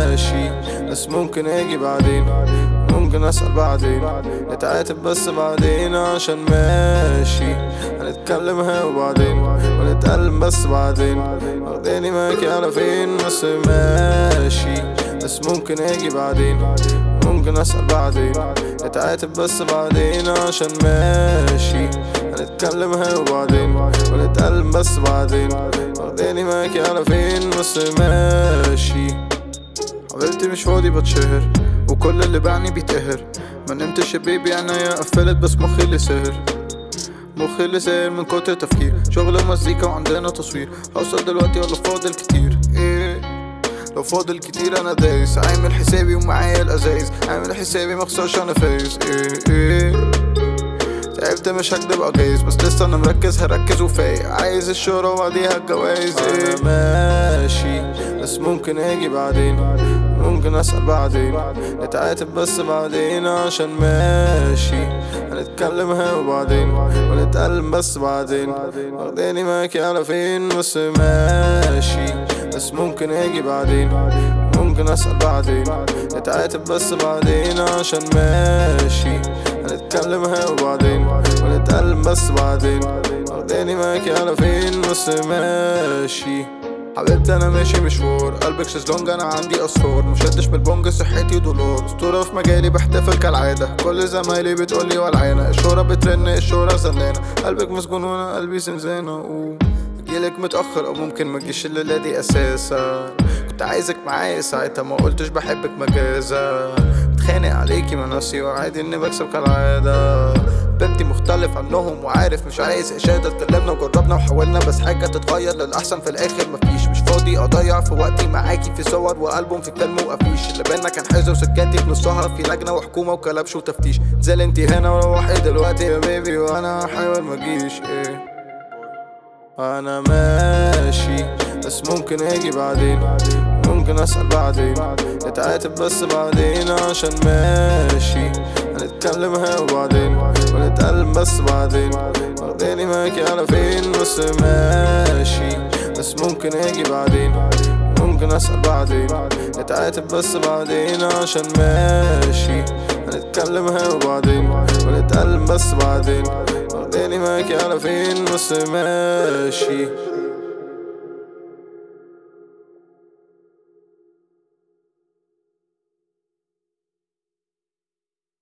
ماشي بس ممكن اجي بعدين ممكن اسأل بعدين نتعاتب بس بعدين عشان ماشي هنتكلم ها وبعدين ونتألم بس بعدين واخداني معاكي على فين بس ماشي بس ممكن اجي بعدين ممكن اسأل بعدين نتعاتب بس بعدين عشان ماشي هنتكلم ها وبعدين ونتألم بس بعدين واخداني معاكي على فين بس ماشي حبيبتي مش فاضي بتشهر وكل اللي باعني بيتقهر ما نمتش يا بيبي عينيا قفلت بس مخي اللي سهر مخي اللي سهر من كتر تفكير شغل ومزيكا وعندنا تصوير هوصل دلوقتي ولا فاضل كتير ايه لو فاضل كتير انا دايس عامل حسابي ومعايا الازايز عامل حسابي مخسرش انا فايز ايه ايه تعبت مش هكدب اجايز بس لسه انا مركز هركز وفايق عايز الشهرة وبعديها الجوايز ايه ماشي بس ممكن اجي بعدين ممكن اسأل بعدين نتعاتب بس بعدين عشان ماشي هنتكلم ها وبعدين ونتألم بس بعدين واخداني معاكي على فين بس ماشي بس ممكن اجي بعدين ممكن اسأل بعدين نتعاتب بس بعدين عشان ماشي هنتكلم ها وبعدين ونتألم بس بعدين واخداني معاكي على فين بس ماشي حبيبتي انا ماشي مشوار قلبك شезلونج انا عندي اسرار مشدش بالبونج صحتي دولار اسطوره في مجالي بحتفل كالعاده كل زمايلي بتقولي والعينه الشهره بترن الشهره زنانه قلبك مسجون وانا قلبي زنزانه أوه. جيلك متأخر أو ممكن مجيش الليلة دي أساسا كنت عايزك معايا ساعتها ما قلتش بحبك مجازا بتخانق عليكي ما نفسي وعادي إني بكسب كالعادة بنتي مختلف عنهم وعارف مش عايز إشادة اتكلمنا وجربنا وحاولنا بس حاجة تتغير للأحسن في الآخر مفيش مش فاضي أضيع في وقتي معاكي في صور وألبوم في فيلم وأفيش اللي بينا كان حزة وسكاتي في نصها في لجنة وحكومة وكلبش وتفتيش زال انتي هنا وروحي دلوقتي يا بيبي وأنا هحاول مجيش إيه انا ماشي بس ممكن اجي بعدين ممكن اسأل بعدين نتعاتب بس بعدين عشان ماشي هنتكلم ها وبعدين ونتألم بس بعدين واخداني معاكي على فين بس ماشي بس ممكن اجي بعدين ممكن اسأل بعدين نتعاتب بس بعدين عشان ماشي هنتكلم ها وبعدين ونتألم بس بعدين واخداني معاكي على فين بس ماشي